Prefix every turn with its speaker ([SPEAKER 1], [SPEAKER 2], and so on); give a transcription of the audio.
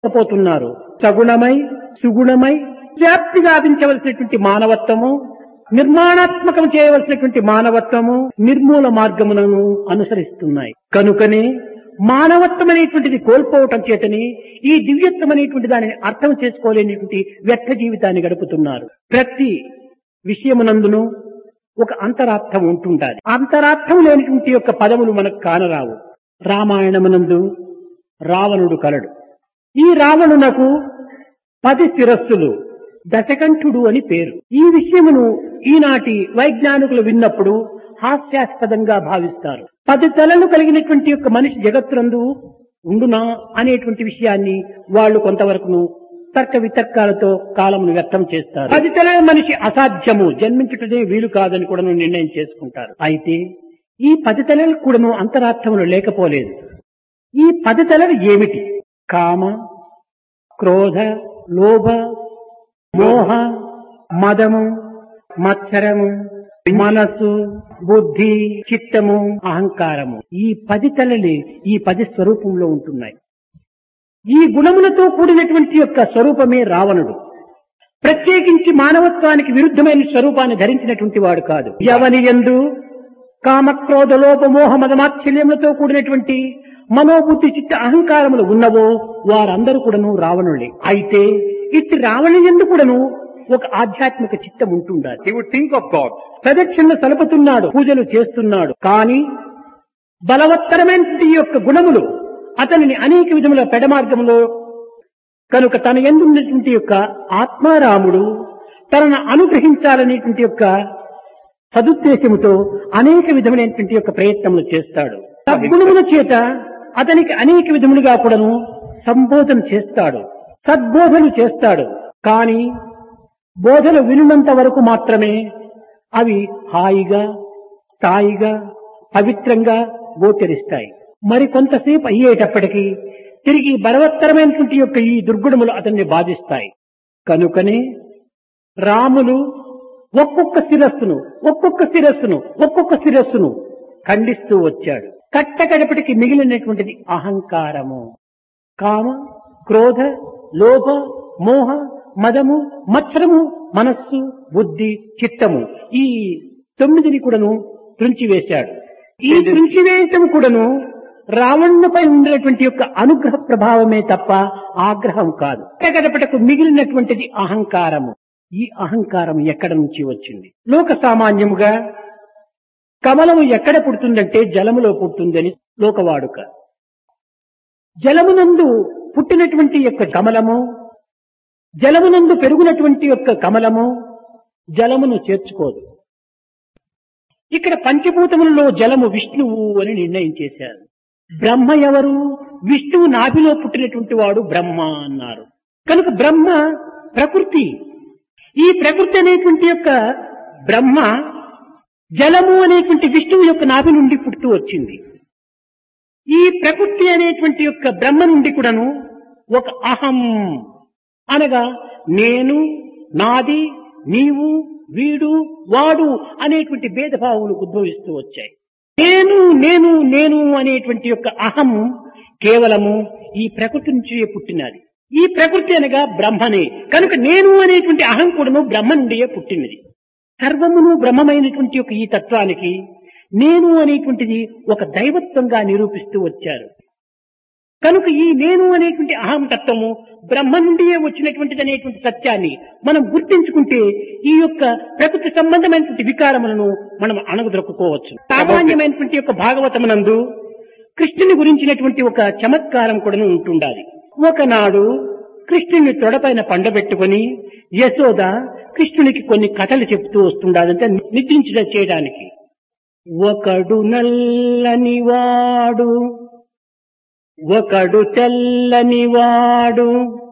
[SPEAKER 1] పోతున్నారు సగుణమై సుగుణమై వ్యాప్తి గావించవలసినటువంటి మానవత్వము నిర్మాణాత్మకం చేయవలసినటువంటి మానవత్వము నిర్మూల మార్గములను అనుసరిస్తున్నాయి కనుకనే మానవత్వం అనేటువంటిది కోల్పోవటం చేతని ఈ దివ్యత్వం అనేటువంటి దానిని అర్థం చేసుకోలేనిటువంటి వ్యర్థ జీవితాన్ని గడుపుతున్నారు ప్రతి విషయమునందును ఒక అంతరార్థం ఉంటుండాలి అంతరార్థం లేనిటువంటి యొక్క పదములు మనకు కానరావు రామాయణమునందు రావణుడు కలడు ఈ రావణునకు పది శిరస్సులు దశకంఠుడు అని పేరు ఈ విషయమును ఈనాటి వైజ్ఞానికులు విన్నప్పుడు హాస్యాస్పదంగా భావిస్తారు పది తలలు కలిగినటువంటి యొక్క మనిషి జగత్తునందు ఉండునా అనేటువంటి విషయాన్ని వాళ్ళు కొంతవరకును తర్క వితర్కాలతో కాలమును వ్యక్తం చేస్తారు పది తలల మనిషి అసాధ్యము జన్మించుటనే వీలు కాదని కూడా నిర్ణయం చేసుకుంటారు అయితే ఈ పది తలలు కూడాను అంతరార్థములు లేకపోలేదు ఈ పది తలలు ఏమిటి కామ క్రోధ లోభ మోహ మదము మత్సరము మనస్సు బుద్ధి చిత్తము అహంకారము ఈ పది తలలే ఈ పది స్వరూపంలో ఉంటున్నాయి ఈ గుణములతో కూడినటువంటి యొక్క స్వరూపమే రావణుడు ప్రత్యేకించి మానవత్వానికి విరుద్ధమైన స్వరూపాన్ని ధరించినటువంటి వాడు కాదు ఎవని ఎందు కామక్రోధ లోప మోహ మదమాత్సల్యములతో కూడినటువంటి మనోబుద్ధి చిత్త అహంకారములు ఉన్నవో వారందరూ కూడాను రావణులే అయితే ఇట్టి రావణు ఎందు కూడాను ఒక ఆధ్యాత్మిక చిత్తం ఉంటుండాలి
[SPEAKER 2] He would think of God.
[SPEAKER 1] ప్రదక్షిణలు సలుపుతున్నాడు పూజలు చేస్తున్నాడు కానీ బలవత్తరమైనటువంటి ఈ యొక్క గుణములు అతనిని అనేక విధముల పెడమార్గంలో కనుక తన ఎందున్నటువంటి యొక్క ఆత్మారాముడు తనను అనుగ్రహించాలనేటువంటి యొక్క సదుద్దేశముతో అనేక విధములైనటువంటి యొక్క ప్రయత్నములు చేస్తాడు సద్గుణముల చేత అతనికి అనేక విధములుగా కూడాను సంబోధన చేస్తాడు సద్బోధలు చేస్తాడు కానీ బోధలు వినున్నంత వరకు మాత్రమే అవి హాయిగా స్థాయిగా పవిత్రంగా గోచరిస్తాయి మరి కొంతసేపు అయ్యేటప్పటికీ తిరిగి బలవత్తరమైనటువంటి యొక్క ఈ దుర్గుణములు అతన్ని బాధిస్తాయి కనుకనే రాములు ఒక్కొక్క శిరస్సును ఒక్కొక్క శిరస్సును ఒక్కొక్క శిరస్సును ఖండిస్తూ వచ్చాడు కట్టకడపటికి మిగిలినటువంటిది అహంకారము కామ క్రోధ లోభ మోహ మదము మత్సరము మనస్సు బుద్ధి చిత్తము ఈ తొమ్మిదిని కూడాను త్రుంచివేశాడు ఈ త్రుంచివేయటం కూడాను రావణుపై ఉండేటువంటి యొక్క అనుగ్రహ ప్రభావమే తప్ప ఆగ్రహం కాదు కడపటకు మిగిలినటువంటిది అహంకారము ఈ అహంకారం ఎక్కడ నుంచి వచ్చింది లోక సామాన్యముగా కమలము ఎక్కడ పుడుతుందంటే జలములో పుడుతుందని లోకవాడుక జలమునందు పుట్టినటువంటి యొక్క కమలము జలమునందు పెరుగునటువంటి యొక్క కమలము జలమును చేర్చుకోదు ఇక్కడ పంచభూతములలో జలము విష్ణువు అని నిర్ణయం చేశారు బ్రహ్మ ఎవరు విష్ణువు నాభిలో పుట్టినటువంటి వాడు బ్రహ్మ అన్నారు కనుక బ్రహ్మ ప్రకృతి ఈ ప్రకృతి అనేటువంటి యొక్క బ్రహ్మ జలము అనేటువంటి విష్ణువు యొక్క నాభి నుండి పుట్టుతూ వచ్చింది ఈ ప్రకృతి అనేటువంటి యొక్క బ్రహ్మ నుండి కూడాను ఒక అహం అనగా నేను నాది నీవు వీడు వాడు అనేటువంటి భేదభావములు ఉద్భవిస్తూ వచ్చాయి నేను నేను నేను అనేటువంటి యొక్క అహం కేవలము ఈ ప్రకృతి నుంచి పుట్టినది ఈ ప్రకృతి అనగా బ్రహ్మనే కనుక నేను అనేటువంటి అహం కూడాను బ్రహ్మ నుండియే పుట్టినది సర్వమును బ్రహ్మమైనటువంటి యొక్క ఈ తత్వానికి నేను అనేటువంటిది ఒక దైవత్వంగా నిరూపిస్తూ వచ్చారు కనుక ఈ నేను అనేటువంటి అహం తత్వము బ్రహ్మ నుండియే వచ్చినటువంటిది అనేటువంటి సత్యాన్ని మనం గుర్తించుకుంటే ఈ యొక్క ప్రకృతి సంబంధమైనటువంటి వికారములను మనం అణగదొక్కుకోవచ్చు సామాన్యమైనటువంటి యొక్క భాగవతమునందు కృష్ణుని గురించినటువంటి ఒక చమత్కారం కూడా ఉంటుండాలి ఒకనాడు కృష్ణుని తొడపైన పండబెట్టుకొని యశోద కృష్ణునికి కొన్ని కథలు చెప్తూ వస్తుండాలంటే నిద్రించ చేయడానికి ఒకడు నల్లని వాడు ఒకడు తెల్లని వాడు